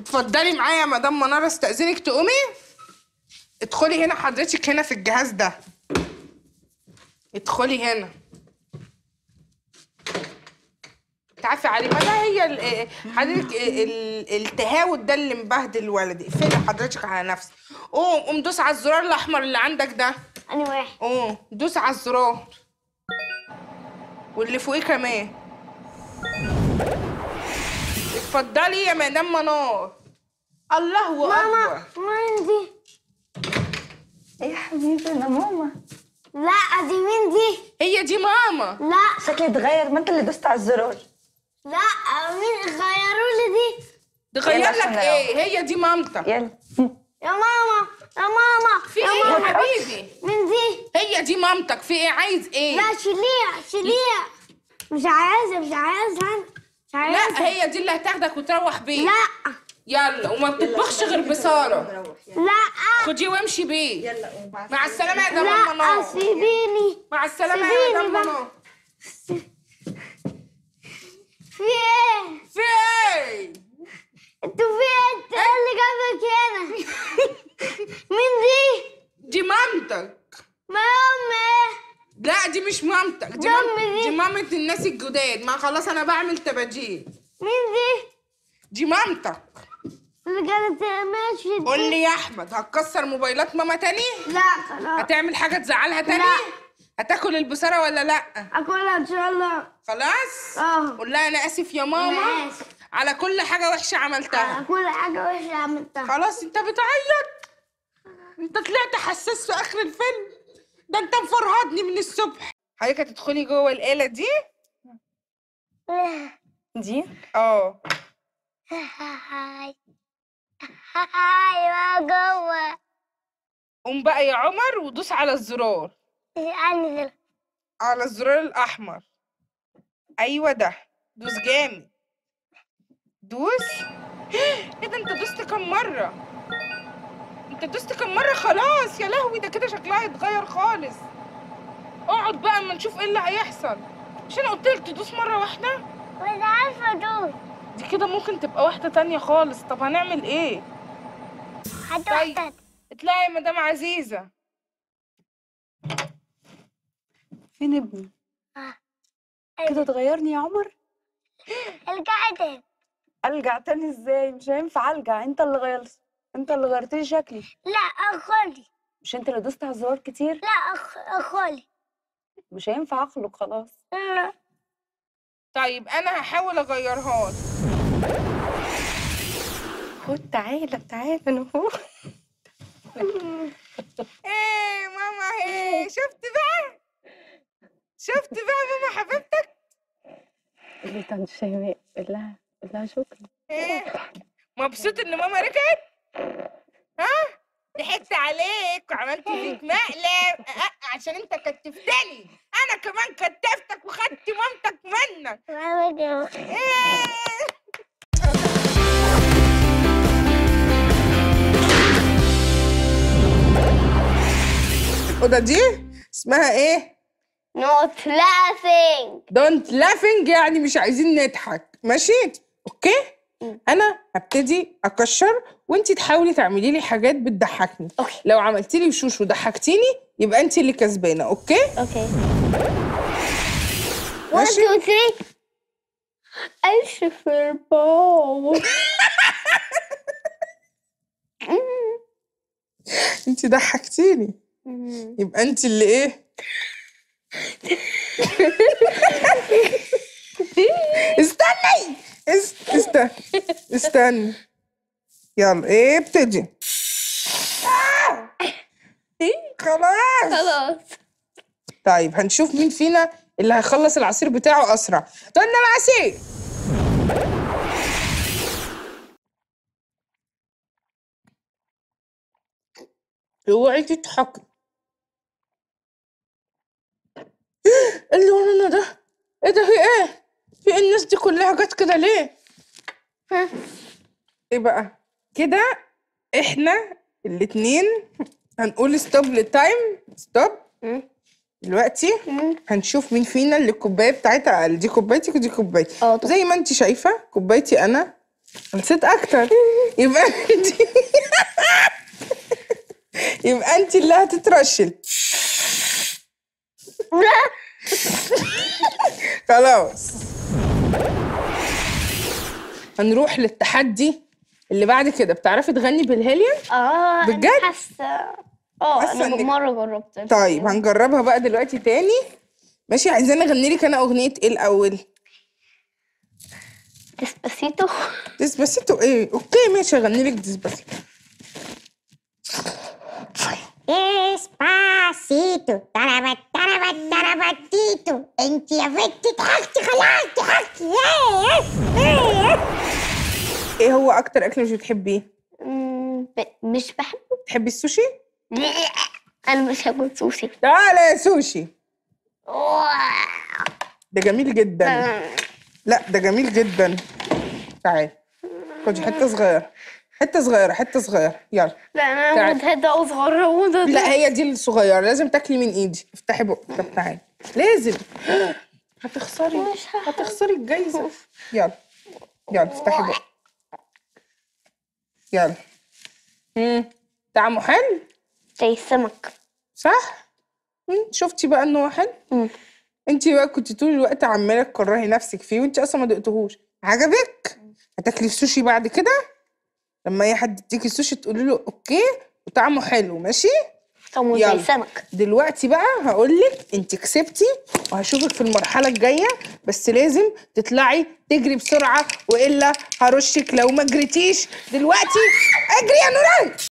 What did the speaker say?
اتفضلي معايا يا مدام منار استاذنك تقومي ادخلي هنا حضرتك هنا في الجهاز ده ادخلي هنا تعرفي علي ما ده هي ال- حضرتك ال- ال- التهاوت ده اللي مبهدل الولد اقفلي حضرتك على نفسك قوم قوم دوس على الزرار الاحمر اللي عندك ده أنا واحد قوم دوس على الزرار واللي فوقيه كمان اتفضلي يا مدام منار الله ماما اكبر مين دي؟ ايه يا حبيبي انا ماما لا دي مين دي؟ هي دي ماما لا شكلي اتغير ما انت اللي دوست على الزرار لا مين غيروا لي دي؟ تغير يلا لك عشان ايه هي دي مامتك يلا يا ماما يا ماما في يا ايه يا ماما حبيبي مين دي؟ هي دي مامتك في ايه عايز ايه لا شيليها شيليها مش عايزة مش عايزة أنا مش عايزة لا هي دي اللي هتاخدك وتروح بيه لا يلا وما بتطبخش غير بساره لا خديه وامشي بيه مع السلامه يا مدام لا منار سيبيني مع السلامه يا سيبيني مدام بقى. منار في ايه؟ في ايه انتوا في ايه؟ انت ايه اللي جابك هنا؟ مين دي؟ دي مامتك ما امي لا دي مش مامتك دي دي مام... أمي دي. دي مامة الناس الجداد ما خلاص انا بعمل تباجيل مين دي؟ دي مامتك اللي كانت ماشي دي. قول لي يا احمد هتكسر موبايلات ماما تاني لا خلاص هتعمل حاجه تزعلها تاني لا. هتاكل البصاره ولا لا اكلها ان شاء الله خلاص اه قول لها انا اسف يا ماما أنا آسف. على كل حاجه وحشه عملتها كل حاجة وحشة عملتها خلاص انت بتعيط انت طلعت حساس في اخر الفيلم ده انت مفرهدني من الصبح حضرتك هتدخلي جوه الآلة دي دي اه هاي هاي ما جوه قوم بقى يا عمر ودوس على الزرار انزل على الزرار الأحمر أيوة ده دوس جامد دوس ايه ده انت دوست كم مرة انت دوست كم مرة خلاص يا لهوي ده كده شكلها هيتغير خالص اقعد بقى اما نشوف ايه اللي هيحصل مش انا قلتلك تدوس مرة واحدة مش عارفة ادوس دي كده ممكن تبقى واحدة تانية خالص طب هنعمل ايه هتوحد اطلعي يا مدام عزيزة فين ابني كده تغيرني يا عمر القعدة الجع تاني ازاي مش هينفع الجع انت اللي غيرت انت اللي غيرت لي شكلي لا اخولي مش انت اللي دوست على الزرار كتير لا أخ... اخولي مش هينفع اخلق خلاص لا. طيب انا هحاول اغيرها لك خد تعالى تعالى انا هو ايه ماما ايه شفت بقى شفت بقى ماما حبيبتك اللي كان شيماء قول لها قول لها شكرا ايه مبسوط ان ماما رجعت ها ضحكت عليك وعملت فيك مقلب أه، أه، عشان انت كتفتني انا كمان كتفتك وخدت مامتك منك ايه الأوضة دي اسمها ايه؟ Not laughing. دونت لافينج يعني مش عايزين نضحك ماشي اوكي انا هبتدي اكشر وانتي تحاولي تعملي لي حاجات بتضحكني أوكي. لو عملتي لي وشوش وضحكتيني يبقى انتي اللي كسبانه اوكي Okay. One, ماشي two, three. I prefer ball. انتي ضحكتيني يبقى انتي اللي ايه استني است... است... استني يلا ايه ابتدي آه! خلاص خلاص. طيب هنشوف مين فينا اللي هيخلص العصير بتاعه اسرع طن العصير اوعي تضحكي إيه اللي ورانا ده ايه ده في ايه في إيه الناس دي كلها جت كده ليه ها. ايه بقى كده احنا الاتنين هنقول ستوب للتايم ستوب دلوقتي هنشوف مين فينا اللي الكوبايه بتاعتها اقل دي كوبايتك ودي كوبايتي اه طبعا. زي ما انت شايفه كوبايتي انا نسيت اكتر يبقى انت يبقى انت اللي هتترشل خلاص هنروح للتحدي اللي بعد كده بتعرفي تغني بالهيليوم اه بجد؟ أنا حاسه اه حاسة انا إنك- مره جربت طيب هنجربها بقى دلوقتي تاني ماشي عايزين اغني لك انا اغنيه ايه الاول ديسباسيتو ديسباسيتو ايه اوكي ماشي اغني لك ديسباسيتو Despacito, tarabat, tarabat, tarabatito. انت يا بنت ضحكتي خلاص ضحكتي ايه هو اكتر اكل مش بتحبيه مم، ب- مش بحبه بتحبي السوشي انا مش هاكل سوشي تعالى يا سوشي ده جميل جدا لا ده جميل جدا تعالي خدي حته صغيره حته صغيره حته صغيره يلا لا انا تعال. هموت هدا اصغر هموت هدا. لا هي دي الصغيره لازم تاكلي من ايدي افتحي بقك طب تعالي لازم هتخسري مش هحب. هتخسري الجايزه يلا يلا افتحي بقك يلا امم طعمه حلو زي السمك صح مم، شفتي بقى ان هو حلو مم. انت بقى كنت طول الوقت عماله تكرهي نفسك فيه وانت اصلا ما دقتهوش عجبك هتاكلي السوشي بعد كده لما اي حد يديكي السوشي تقولي له اوكي وطعمه حلو ماشي طعمه زي يلا. السمك دلوقتي بقى هقول لك انت كسبتي وهشوفك في المرحله الجايه بس لازم تطلعي تجري بسرعه والا هرشك لو ما جريتيش دلوقتي اجري يا نوران